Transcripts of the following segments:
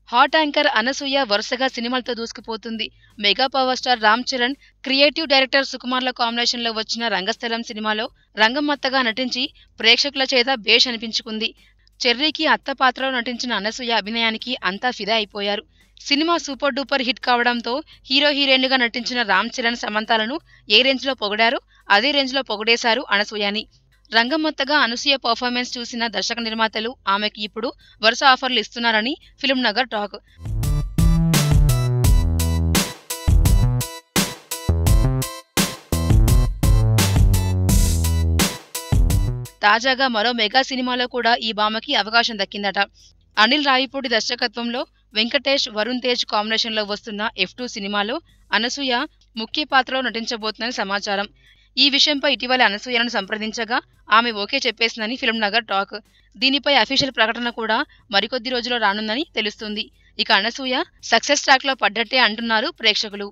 Hot anchor Anasuya వరుసగా సినిమాలతో దూసుకుపోతుంది mega power star Ram Charan creative director సుకుమార్ల కాంబినేషన్ లో వచ్చిన రంగస్థలం సినిమాలో రంగమ్మత్తగా నటించి ప్రేక్షకుల చేత బేష్ అనిపించుకుంది చెర్రీకి అత్త పాత్రలో నటించిన అనసూయ అభినయానికి అంతా ఫిదా అయిపోయారు సినిమా సూపర్ డూపర్ హిట్ కావడంతో హీరో హీరోయిన్లుగా నటించిన రామ్ చరణ్ సమంతాలను ఏ రేంజ్ లో పొగిడారో అదే రేంజ్ లో పొగిడేశారు అనసూయని రంగమ్మత్తగా అనసూయ పర్ఫార్మెన్స్ చూసిన దర్శక నిర్మాతలు ఆమెకు ఇప్పుడు వరుస ఆఫర్లు ఇస్తున్నారని ఫిల్మ్ నగర్ టాక్ తాజాగా మరో మెగా సినిమాలో కూడా ఈ భామకి అవకాశం దక్కిందట అనిల్ రావిపూడి దర్శకత్వంలో వెంకటేష్ వరుణ్ తేజ్ కాంబినేషన్ లో వస్తున్న ఎఫ్ టూ సినిమాలో అనసూయ ముఖ్య పాత్రలో నటించబోతుందని సమాచారం ఈ విషయంపై ఇటీవల అనసూయను సంప్రదించగా ఆమె ఓకే చెప్పేసిందని ఫిల్మ్ నగర్ టాక్ దీనిపై అఫీషియల్ ప్రకటన కూడా మరికొద్ది రోజుల్లో రానుందని తెలుస్తుంది ఇక అనసూయ సక్సెస్ ట్రాక్ లో పడ్డట్టే అంటున్నారు ప్రేక్షకులు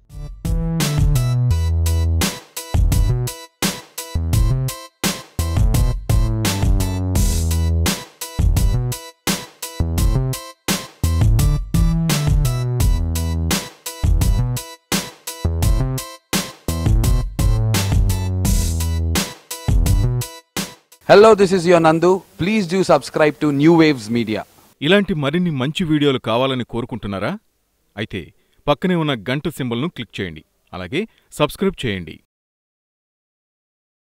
Hello, this is your Nandu. Please do subscribe to New Waves Media. ఇలాంటి మరిన్ని మంచి వీడియోలు కావాలని కోరుకుంటున్నారా అయితే పక్కనే ఉన్న గంట సింబల్ను క్లిక్ చేయండి అలాగే సబ్స్క్రైబ్ చేయండి